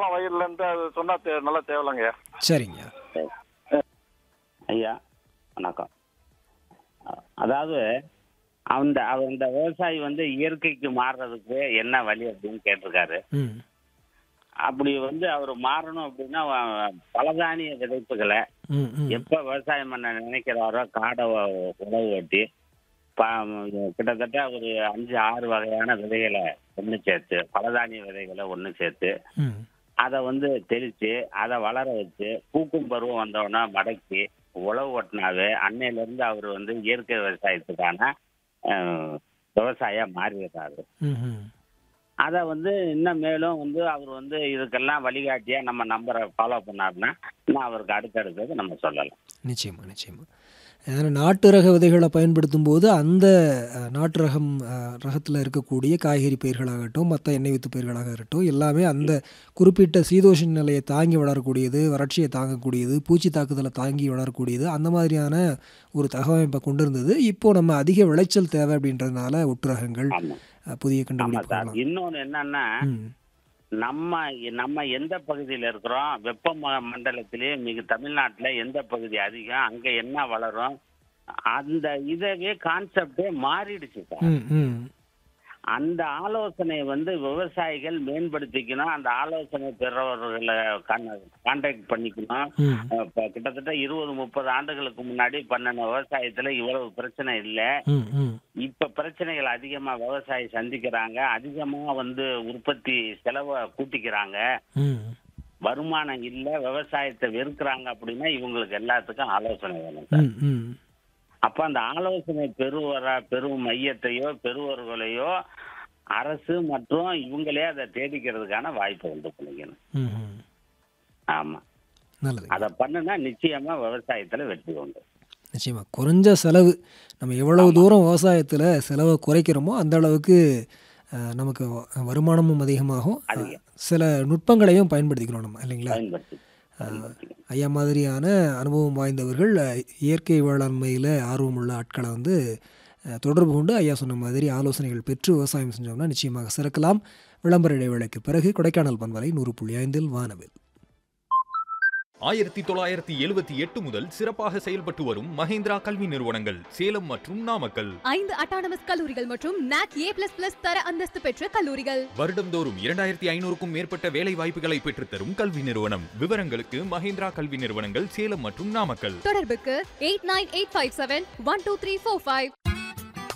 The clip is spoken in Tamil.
வருமானம் வயல்லன்ட்டு அது சொன்னா தே- நல்லா தேவலைங்க சரிங்க ஐயா வணக்கம் அ- அதாவது அந்த அந்த விவசாயி வந்து இயற்கைக்கு மாறுறதுக்கு என்ன வழி அப்படின்னு கேட்டிருக்காரு ம் அப்படி வந்து அவர் மாறணும் அப்படின்னா வ- பலதானிய விதைப்புகளை ம் ம் எப்ப விவசாயம் பண்ண நினைக்கிறாரோ காடை வ- உழவு ஓட்டி ப- கிட்டத்தட்ட ஒரு அஞ்சு ஆறு வகையான விதைகளை ஒன்று சேர்த்து பலதானிய விதைகளை ஒன்று சேர்த்து ம் அதை வந்து தெளித்து அதை வளர வச்சு பூக்கும் பருவம் வந்தோடனே மடக்கி உழவு ஓட்டினாவே அன்னையிலேருந்து அவர் வந்து இயற்கை விவசாயத்துக்கான அஹ், விவசாயியா மாறிடுறாரு ம் ம் அதை வந்து இன்னும் மேலும் வந்து அவர் வந்து இதுக்கெல்லாம் வழிகாட்டியா நம்ம நம்பரை ஃபாலோ பண்ணாருன்னா இன்னும் அவருக்கு அடுத்தடுத்தது நம்ம சொல்லலாம் நிச்சயமா நிச்சயமா ஏன்னா நாட்டு ரக விதைகளை பயன்படுத்தும் போது அந்த அஹ், நாட்டு ரகம் ரகத்தில் இருக்கக்கூடிய காய்கறி பயிர்களாகட்டும் மற்ற எண்ணெய் வித்து பயிர்களாக இருக்கட்டும் எல்லாமே அந்த குறிப்பிட்ட சீதோஷண நிலையை தாங்கி வளரக்கூடியது வறட்சியை தாங்கக்கூடியது பூச்சி தாக்குதலை தாங்கி வளரக்கூடியது அந்த மாதிரியான ஒரு தகவமைப்பை கொண்டு இருந்தது இப்போ நம்ம அதிக விளைச்சல் தேவை அப்படின்றதுனால ஒட்டு ரகங்கள் ஆமா அஹ், புதிய ஆமா சார் கண்டுபிடிப்புகள் இன்னொன்னு என்னன்னா ம் நம்ம நம்ம எந்த பகுதியில் இருக்கிறோம் வெப்ப ம- மண்டலத்திலே மிக தமிழ்நாட்டுல எந்த பகுதி அதிகம் அங்க என்ன வளரும் அந்த இதவே கான்செப்டே மாறிடுச்சு சார் ம் ம் அந்த ஆலோசனை வந்து விவசாயிகள் மேம்படுத்திக்கணும் அந்த ஆலோசனை பெறவர்களை கான்டாக்ட் பண்ணிக்கணும் ம் அஹ் இப்ப கிட்டத்தட்ட இருபது முப்பது ஆண்டுகளுக்கு முன்னாடி பண்ணின விவசாயத்துல இவ்வளவு பிரச்சனை இல்லை ம் ம் இப்ப பிரச்சனைகள் அதிகமா விவசாயி சந்திக்கிறாங்க அதிகமா வந்து உற்பத்தி செலவை கூட்டிக்கிறாங்க ம் வருமானம் இல்ல விவசாயத்தை வெறுக்கிறாங்க அப்படின்னா இவங்களுக்கு எல்லாத்துக்கும் ஆலோசனை வேணும் சார் ம் ம் அப்ப அந்த ஆலோசனை பெறுவர பெறும் மையத்தையோ பெறுவர்களையோ அரசு மற்றும் இவங்களே அதை தேடிக்கிறதுக்கான வாய்ப்பை உண்டு பண்ணிக்கணும் ம் ம் ஆமா நல்லது அதை பண்ணுனா நிச்சயமா விவசாயத்துல வெற்றி உண்டு நிச்சயமா குறைஞ்ச செலவு நம்ம எவ்வளவு தூரம் விவசாயத்தில் செலவை குறைக்கிறோமோ அந்த அளவுக்கு அஹ், நமக்கு வ- வருமானமும் அதிகமாகும் அஹ், அதிகம். சில நுட்பங்களையும் பயன்படுத்திக்கிறோம் நம்ம இல்லைங்களா பயன்படுத்தி பயன்படுத்திக்கணும். ஐயா மாதிரியான அனுபவம் வாய்ந்தவர்கள் அஹ், இயற்கை வேளாண்மையில் ஆர்வமுள்ள ஆட்களை வந்து அஹ், தொடர்பு கொண்டு ஐயா சொன்ன மாதிரி ஆலோசனைகள் பெற்று விவசாயம் செஞ்சோம்னா நிச்சயமாக சிறக்கலாம் விளம்பர இடைவேளைக்கு பிறகு கொடைக்கானல் பண்பலை நூறு புள்ளி ஐந்தில் வானவில் ஆயிரத்தி தொள்ளாயிரத்தி எழுபத்தி எட்டு முதல் சிறப்பாக செயல்பட்டு வரும் மஹேந்திரா கல்வி நிறுவனங்கள் சேலம் மற்றும் நாமக்கல் ஐந்து அட்டானமஸ் கல்லூரிகள் மற்றும் நாக் ஏ பிளஸ் பிளஸ் தர அந்தஸ்து பெற்ற கல்லூரிகள் வருடம்தோறும் இரண்டாயிரத்தி ஐநூறுக்கும் மேற்பட்ட வேலை வாய்ப்புகளை பெற்றுத்தரும் கல்வி நிறுவனம் விவரங்களுக்கு மஹேந்திரா கல்வி நிறுவனங்கள் சேலம் மற்றும் நாமக்கல் தொடர்புக்கு eight nine eight five seven one two three four five